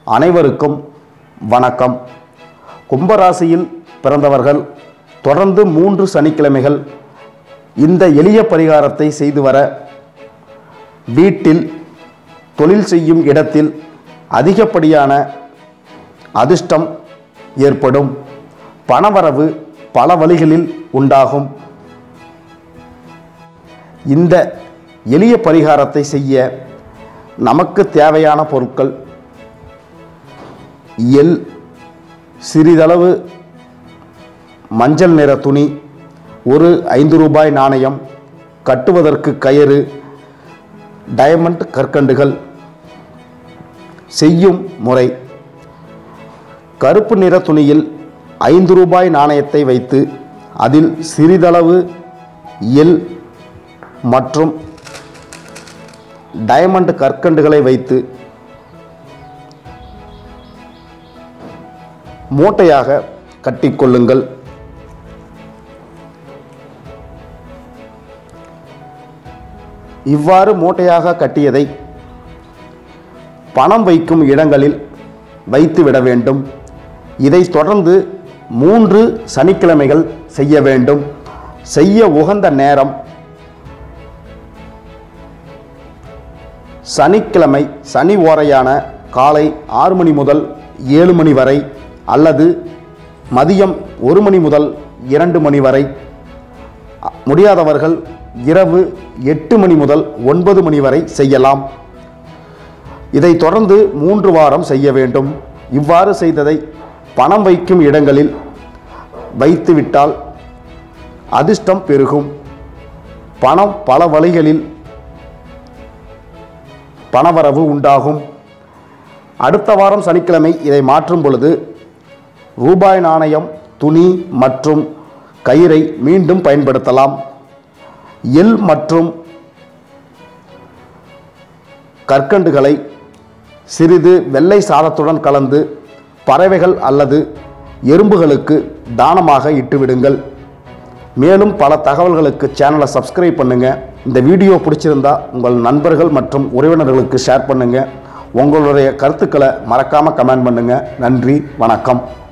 அனைவருக்கும் வணக்கம் கும்பராசியில் பிறந்தவர்கள் தொடர்ந்து மூன்று சனிக்கிழமைகள் இந்த எளிய பரிகாரத்தை செய்து வர வீட்டில் தொழில் செய்யும் இடத்தில் அதிகப்படியான அதிர்ஷ்டம் ஏற்படும் பணவரவு பல வழிகளில் உண்டாகும் இந்த எளிய பரிகாரத்தை செய்ய நமக்கு தேவையான பொருட்கள் எள் சிறிதளவு மஞ்சள் நிற துணி ஒரு ஐந்து ரூபாய் நாணயம் கட்டுவதற்கு கயிறு டயமண்ட் கற்கண்டுகள் செய்யும் முறை கருப்பு நிற துணியில் ஐந்து ரூபாய் நாணயத்தை வைத்து அதில் சிறிதளவு எள் மற்றும் டயமண்ட் கற்கண்டுகளை வைத்து மூட்டையாக கட்டிக்கொள்ளுங்கள் இவ்வாறு மூட்டையாக கட்டியதை பணம் வைக்கும் இடங்களில் வைத்து விட வேண்டும் இதை தொடர்ந்து மூன்று சனிக்கிழமைகள் செய்ய வேண்டும் செய்ய உகந்த நேரம் சனிக்கிழமை சனி ஓரையான காலை ஆறு மணி முதல் ஏழு மணி வரை அல்லது மதியம் ஒரு மணி முதல் இரண்டு மணி வரை அ- முடியாதவர்கள் இரவு எட்டு மணி முதல் ஒன்பது மணி வரை செய்யலாம் இதை தொடர்ந்து மூன்று வாரம் செய்ய வேண்டும் இவ்வாறு செய்ததை பணம் வைக்கும் இடங்களில் வைத்துவிட்டால் அதிர்ஷ்டம் பெருகும் பணம் பல வழிகளில் பணவரவு உண்டாகும் அடுத்த வாரம் சனிக்கிழமை இதை மாற்றும் பொழுது ரூபாய் நாணயம் துணி மற்றும் கயிறை மீண்டும் பயன்படுத்தலாம் எள் மற்றும் கற்கண்டுகளை சிறிது வெள்ளை சாதத்துடன் கலந்து பறவைகள் அல்லது எறும்புகளுக்கு தானமாக இட்டுவிடுங்கள் மேலும் பல தகவல்களுக்கு சேனலை சப்ஸ்கிரைப் பண்ணுங்கள் இந்த வீடியோ பிடிச்சிருந்தா உங்கள் நண்பர்கள் மற்றும் உறவினர்களுக்கு ஷேர் பண்ணுங்கள் உங்களுடைய கருத்துக்களை மறக்காமல் கமெண்ட் பண்ணுங்கள் நன்றி வணக்கம்